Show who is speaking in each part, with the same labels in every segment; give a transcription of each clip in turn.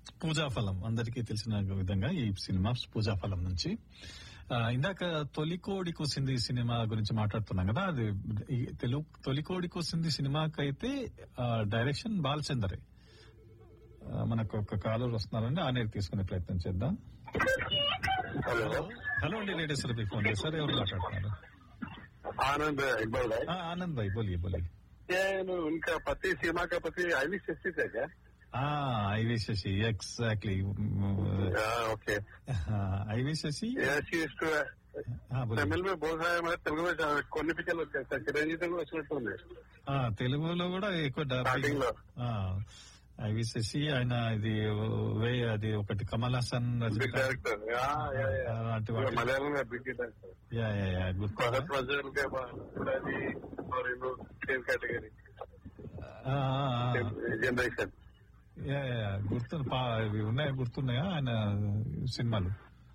Speaker 1: పూజాఫలం అందరికీ తెలిసిన విధంగా ఈ సినిమా పూజాఫలం నుంచి ఆ, ఇందాక తొలికోడి కూసింది సినిమా గురించి మాట్లాడుతున్నాం కదా అది ఈ తెలుగు తొలికోడి కూసింది సినిమాకైతే ఆ, డైరెక్షన్ బాలచందరే ఆ, మనకు ఒక కాలర్ వస్తున్నారండి ఆ నేరు తీసుకునే ప్రయత్నం చేద్దాం
Speaker 2: हेलो
Speaker 1: హలో అండి లేడీస్ రవి ఫోన్ చేశారు ఎవరు మాట్లాడుతున్నారు
Speaker 2: आनंद इकबाल भाई
Speaker 1: ఆ, ఆనంద్ భాయ్ బోలియే బోలియే
Speaker 2: क्या इन- उनका पति सीमा का पति आईवी शशि थे क्या
Speaker 1: ఐవి శశి ఎగ్జాక్ట్లీ
Speaker 2: हाँ, ओके
Speaker 1: ఐవి శశి
Speaker 2: ऐसी इसको
Speaker 1: ఆ, బోలియే.
Speaker 2: తమిళ में बहुत सारे हमारे तेलुगु में కొన్ని పిక్చర్లు వచ్చాయి సార్ చిరంజీవి తెలుగు వచ్చినట్టుంది
Speaker 1: ఆ, తెలుగులో కూడా ఎక్కువ
Speaker 2: Starting లో.
Speaker 1: ఐవి శశి ఆయన ఇది వే అది ఒకటి కమల్ హాసన్
Speaker 2: బిగ్
Speaker 1: రజనీకాంత్
Speaker 2: డైరెక్టర్
Speaker 1: అలాంటి వాటి-
Speaker 2: మలయాళం में big director
Speaker 1: yeah yeah yeah గుర్తు
Speaker 2: भगत फजल के बाद पुरानी और इन सेम कैटेगरी
Speaker 1: ఆ, ఆ, ఆ.
Speaker 2: Generation
Speaker 1: yeah, yeah, yeah. గుర్తు పా- ఇవి ఉన్నాయా గుర్తున్నాయా ఆయన సినిమాలు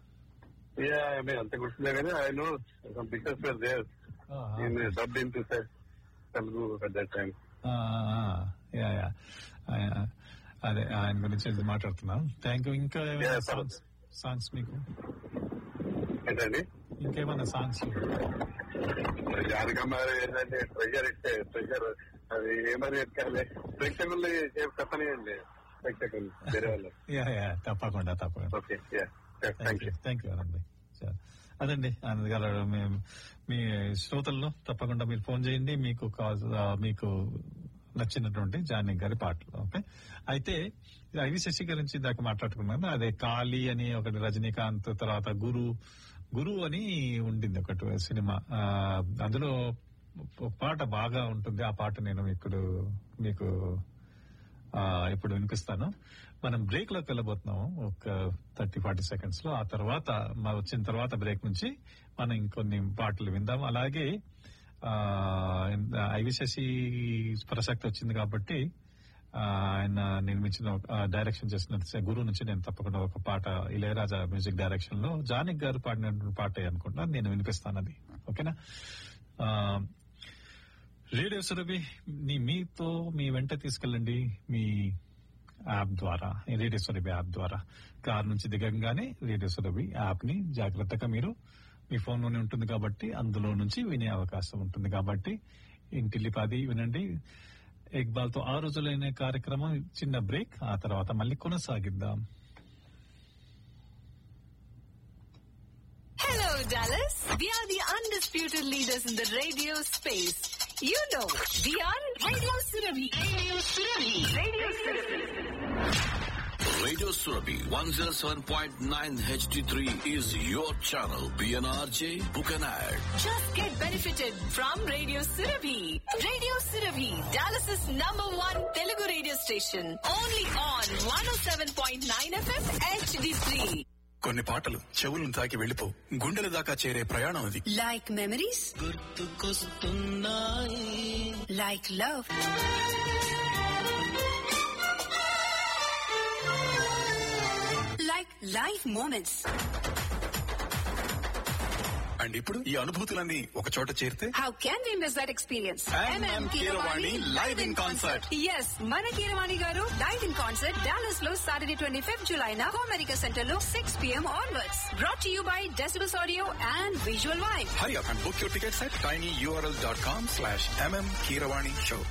Speaker 2: యా నేను అంత గుర్తుందే కానీ I know some pictures where there
Speaker 1: ah, ah.
Speaker 2: In dub in to Telugu at that time
Speaker 1: ah, ah, yeah yeah ఆయన- అదే ఆయన గురించి ఇది మాట్లాడుతున్నాం థ్యాంక్ యూ ఇంకా ఏమైనా
Speaker 2: Yeah,
Speaker 1: సాంగ్స్ సాంగ్స్ మీకు
Speaker 2: ఏంటండి
Speaker 1: ఇంకేమైనా సాంగ్స్
Speaker 2: జానకమ్మ ఏంటంటే ట్రెజర్ ఇస్తే ట్రెజర్ అది ఏమని ఎత్తుకాలి ప్రేక్షకుల్ని చెప్పనియండి ప్రేక్షకులు వేరే వాళ్ళు
Speaker 1: యా యా తప్పకుండా తప్పకుండా
Speaker 2: okay yeah thank
Speaker 1: thank
Speaker 2: you
Speaker 1: you thank you Anand భాయ్ సరే. అదండి ఆనంద్ గారు మేము మీ శ్రోతల్లో తప్పకుండా మీరు ఫోన్ చేయండి మీకు కాజ్ ఆ, మీకు నచ్చినటువంటి జానీ గారి పాటలు ఓకే అయితే ఐవి శశి గురించి దాకా మాట్లాడుకున్నాను అదే కాళీ అని ఒకటి రజనీకాంత్ తర్వాత గురు గురు అని ఉండింది ఒకటి సినిమా ఆ, అందులో ఒక పాట బాగా ఉంటుంది ఆ పాట నేను ఇప్పుడు మీకు ఆ, ఇప్పుడు వినిపిస్తాను మనం బ్రేక్ లోకి వెళ్ళబోతున్నాము ఒక థర్టీ ఫార్టీ సెకండ్స్ లో ఆ తర్వాత మా వచ్చిన తర్వాత బ్రేక్ నుంచి మనం ఇంకొన్ని పాటలు విందాం అలాగే ఆ, ఐవి శశి ప్రసక్తి వచ్చింది కాబట్టి ఆ, ఆయన నిర్మించిన ఒక- ఆ, డైరెక్షన్ చేసిన గురువు నుంచి నేను తప్పకుండా ఒక పాట ఇళయరాజా మ్యూజిక్ డైరెక్షన్ లో జానిక్ గారు పాడిన పాట అనుకుంటా నేను వినిపిస్తాను అది ఓకేనా ఆ, రేడియో సురభి నీ మీతో మీ వెంట తీసుకెళ్ళండి మీ యాప్ ద్వారా ఈ రేడియో సురభి యాప్ ద్వారా కార్ నుంచి దిగంగానే రేడియో సురభి యాప్ ని జాగ్రత్తగా మీరు మీ ఫోన్ లోనే ఉంటుంది కాబట్టి అందులో నుంచి వినే అవకాశం ఉంటుంది కాబట్టి ఇంటిల్లిపాది వినండి ఇక్బాల్ తో ఆ రోజులైన కార్యక్రమం చిన్న బ్రేక్ ఆ తర్వాత మళ్ళీ కొనసాగిద్దాం
Speaker 3: Hello, Dallas. We are the undisputed leaders in the radio space. You know, we are Radio Surabhi. Radio Surabhi. Radio Surabhi.
Speaker 4: Radio Surabhi 107.9 HD3 is your channel. PNRJ, book an ad.
Speaker 3: Just get benefited from Radio Surabhi. Radio Surabhi, Dallas's number one Telugu radio station. Only on 107.9 FM HD3.
Speaker 5: కొన్ని పాటలు చెవులను తాకి వెళ్ళిపో గుండెల దాకా చేరే ప్రయాణం అది
Speaker 3: Like memories? Like love? Like life moments.
Speaker 5: And ఇప్పుడు ఈ అనుభూతులన్నీ ఒక చోట చేరితే
Speaker 3: How can we miss that experience?
Speaker 5: MM Keeravani live in concert.
Speaker 3: Yes, మన కీరవాణి గారు లైవ్ ఇన్ కాన్సర్ట్ డాలస్ లో సాటర్డే ట్వంటీ ఫిఫ్త్ జులై నా అమెరికా సెంటర్ లో six PM onwards brought you by decibels audio and visual వైఫ్
Speaker 5: hurry up and book your tickets at tiny URL dot com slash MM Keeravani show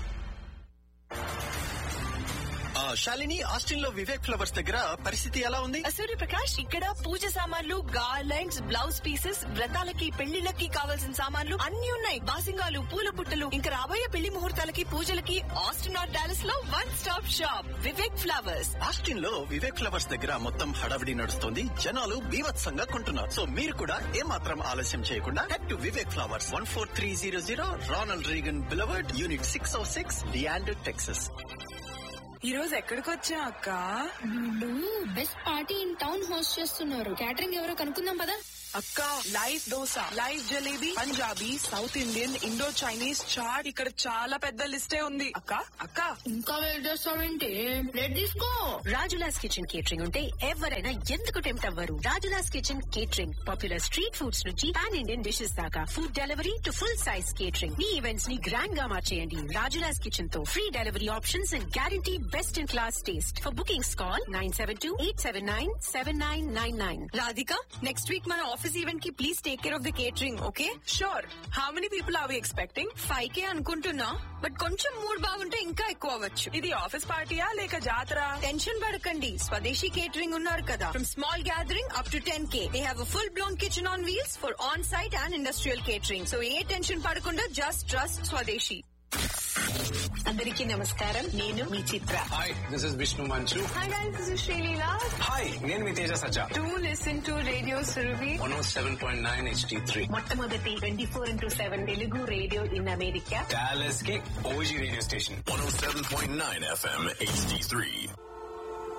Speaker 6: Shalini Austin లో Vivek flowers దగ్గర పరిస్థితి ఎలా ఉంది
Speaker 3: సూర్యప్రకాష్ ఇక్కడ పూజ సామాన్లు గార్లెండ్స్ బ్లౌజ్ పీసెస్ వ్రతాలకి పెళ్లిళ్ళకి కావాల్సిన సామాన్లు అన్ని ఉన్నాయి బాసింగాలు పూల బుట్టలు ఇంకా రాబోయే పెళ్లి ముహూర్తాలకి పూజలకి ఆస్టిన్ ఆర్ డాలస్ లో one stop shop Vivek flowers
Speaker 6: Austin లో వివేక్ ఫ్లవర్స్ దగ్గర మొత్తం హడావిడి నడుస్తుంది జనాలు బీభత్సంగా కొంటున్నారు సో మీరు కూడా ఏమాత్రం ఆలస్యం చేయకుండా head to Vivek flowers one four three zero zero Ronald Reagan boulevard unit six O six Leander Texas
Speaker 7: ఈ రోజు ఎక్కడికి వచ్చా అక్క
Speaker 8: వీళ్ళు best party in town host చేస్తున్నారు క్యాటరింగ్ ఎవరో కనుక్కుందాం పదా
Speaker 7: అక్క live dosa live jalebi Punjabi South Indian Indo Chinese chaat ఇక్కడ చాలా పెద్ద లిస్టే ఉంది అక్క అక్క
Speaker 8: ఇంకా వెయిట్ చేస్తావేంటి ప్లేట్ తీసుకో
Speaker 3: రాజులాస్ కిచెన్ కేటరింగ్ ఉంటే ఎవరైనా ఎందుకు టెంప్ట్ అవ్వరు Rajula's kitchen catering popular street foods నుంచి పాన్ ఇండియన్ డిషెస్ దాకా food delivery to full size catering మీ ఈవెంట్స్ ని గ్రాండ్ గా మార్చేయండి రాజులాస్ కిచెన్ తో free delivery options and guarantee best in class taste. For bookings, call 972-879-7999. Radhika, next week మన office event కి please take care of the catering okay
Speaker 7: sure how many people are we expecting
Speaker 3: five K అనుకుంటున్నా but కొంచెం mood బాగుంటే ఇంకా ఎక్కువ అవ్వచ్చు
Speaker 7: ఇది office పార్టీయా లేక జాతర
Speaker 3: టెన్షన్ పడకండి స్వదేశీ కేటరింగ్ ఉన్నారు కదా from small gathering up to ten K they have full blown kitchen on wheels for on site and industrial catering so ఏ టెన్షన్ పడకుండా జస్ట్ ట్రస్ట్ స్వదేశీ అందరికీ నమస్కారం నేను మీ Chitra
Speaker 9: hi this is Vishnu Manchu
Speaker 3: hi guys this is Sreeleela
Speaker 9: hi నేను మీ Teja Sajja
Speaker 3: to listen to radio Surabhi
Speaker 9: one O seven point nine HD three
Speaker 3: మొట్టమొదటి twenty four into seven Telugu radio in America
Speaker 9: Dallas కి OG radio station
Speaker 4: 107.9 FM HD3.